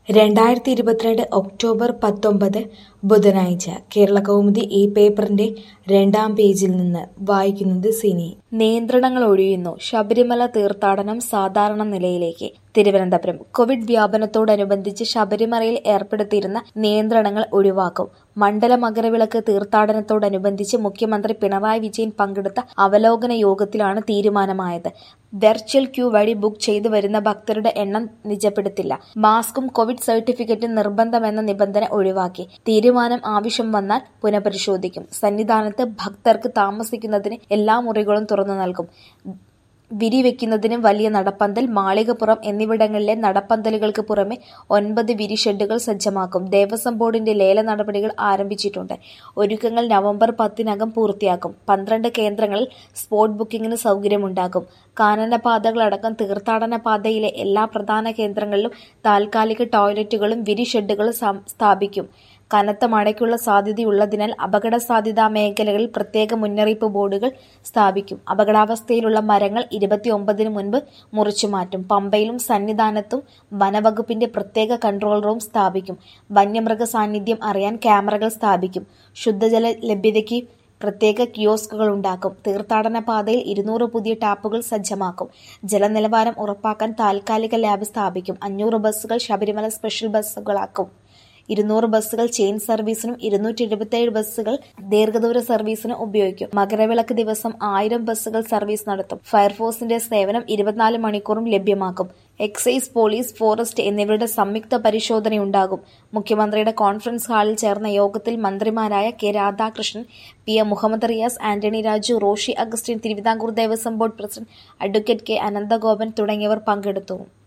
രണ്ടായിരത്തി ഇരുപത്തിരണ്ട് ഒക്ടോബർ പത്തൊമ്പത് ബുധനാഴ്ച കേരളകൗമുദി ഈ പേപ്പറിന്റെ രണ്ടാം പേജിൽ നിന്ന് വായിക്കുന്നത് സിനി നിയന്ത്രണങ്ങൾ ഒഴിയുന്നു ശബരിമല തീർത്ഥാടനം സാധാരണ നിലയിലേക്ക് തിരുവനന്തപുരം കോവിഡ് വ്യാപനത്തോടനുബന്ധിച്ച് ശബരിമലയിൽ ഏർപ്പെടുത്തിയിരുന്ന നിയന്ത്രണങ്ങൾ ഒഴിവാക്കും മണ്ഡല മകരവിളക്ക് തീർത്ഥാടനത്തോടനുബന്ധിച്ച് മുഖ്യമന്ത്രി പിണറായി വിജയൻ പങ്കെടുത്ത അവലോകന യോഗത്തിലാണ് തീരുമാനമായത് വെർച്വൽ ക്യൂ വഴി ബുക്ക് ചെയ്തു വരുന്ന ഭക്തരുടെ എണ്ണം നിജപ്പെടുത്തില്ല മാസ്കും കോവിഡ് സർട്ടിഫിക്കറ്റും നിർബന്ധമെന്ന നിബന്ധന ഒഴിവാക്കി തീരുമാനം ആവശ്യം വന്നാൽ പുനഃപരിശോധിക്കും സന്നിധാനത്ത് ഭക്തർക്ക് താമസിക്കുന്നതിന് എല്ലാ മുറികളും തുറന്നു നൽകും വിരിവെക്കുന്നതിനും വലിയ നടപ്പന്തൽ മാളികപ്പുറം എന്നിവിടങ്ങളിലെ നടപ്പന്തലുകൾക്ക് പുറമെ ഒൻപത് വിരിഷെഡുകൾ സജ്ജമാക്കും ദേവസ്വം ബോർഡിന്റെ ലേല നടപടികൾ ആരംഭിച്ചിട്ടുണ്ട് ഒരുക്കങ്ങൾ നവംബർ പത്തിനകം പൂർത്തിയാക്കും പന്ത്രണ്ട് കേന്ദ്രങ്ങളിൽ സ്പോട്ട് ബുക്കിംഗിന് സൗകര്യമുണ്ടാകും കാനനപാതകളടക്കം തീർത്ഥാടന പാതയിലെ എല്ലാ പ്രധാന കേന്ദ്രങ്ങളിലും താൽക്കാലിക ടോയ്ലറ്റുകളും വിരിഷെഡുകളും സ്ഥാപിക്കും കനത്ത മഴയ്ക്കുള്ള സാധ്യതയുള്ളതിനാൽ അപകട സാധ്യതാ മേഖലകളിൽ പ്രത്യേക മുന്നറിയിപ്പ് ബോർഡുകൾ സ്ഥാപിക്കും അപകടാവസ്ഥയിലുള്ള മരങ്ങൾ ഇരുപത്തിയൊമ്പതിന് മുൻപ് മുറിച്ചുമാറ്റും പമ്പയിലും സന്നിധാനത്തും വനവകുപ്പിന്റെ പ്രത്യേക കൺട്രോൾ റൂം സ്ഥാപിക്കും വന്യമൃഗ സാന്നിധ്യം അറിയാൻ ക്യാമറകൾ സ്ഥാപിക്കും ശുദ്ധജല ലഭ്യതയ്ക്ക് പ്രത്യേക കിയോസ്കുകൾ ഉണ്ടാക്കും തീർത്ഥാടന പാതയിൽ ഇരുന്നൂറ് പുതിയ ടാപ്പുകൾ സജ്ജമാക്കും ജലനിലവാരം ഉറപ്പാക്കാൻ താൽക്കാലിക ലാബ് സ്ഥാപിക്കും അഞ്ഞൂറ് ബസ്സുകൾ ശബരിമല സ്പെഷ്യൽ ബസ്സുകളാക്കും ഇരുന്നൂറ് ബസ്സുകൾ ചെയിൻ സർവീസിനും ഇരുന്നൂറ്റി എഴുപത്തിയേഴ് ബസ്സുകൾ ദീർഘദൂര സർവീസിനും ഉപയോഗിക്കും മകരവിളക്ക് ദിവസം ആയിരം ബസ്സുകൾ സർവീസ് നടത്തും ഫയർഫോഴ്സിന്റെ സേവനം ഇരുപത്തിനാല് മണിക്കൂറും ലഭ്യമാക്കും എക്സൈസ് പോലീസ് ഫോറസ്റ്റ് എന്നിവരുടെ സംയുക്ത പരിശോധനയുണ്ടാകും മുഖ്യമന്ത്രിയുടെ കോൺഫറൻസ് ഹാളിൽ ചേർന്ന യോഗത്തിൽ മന്ത്രിമാരായ K Radhakrishnan P M Muhammad Riyas Antony Raju Roshy Augustine Thiruvithamkoor Devaswom board president advocate K Ananthagopan തുടങ്ങിയവർ പങ്കെടുത്തു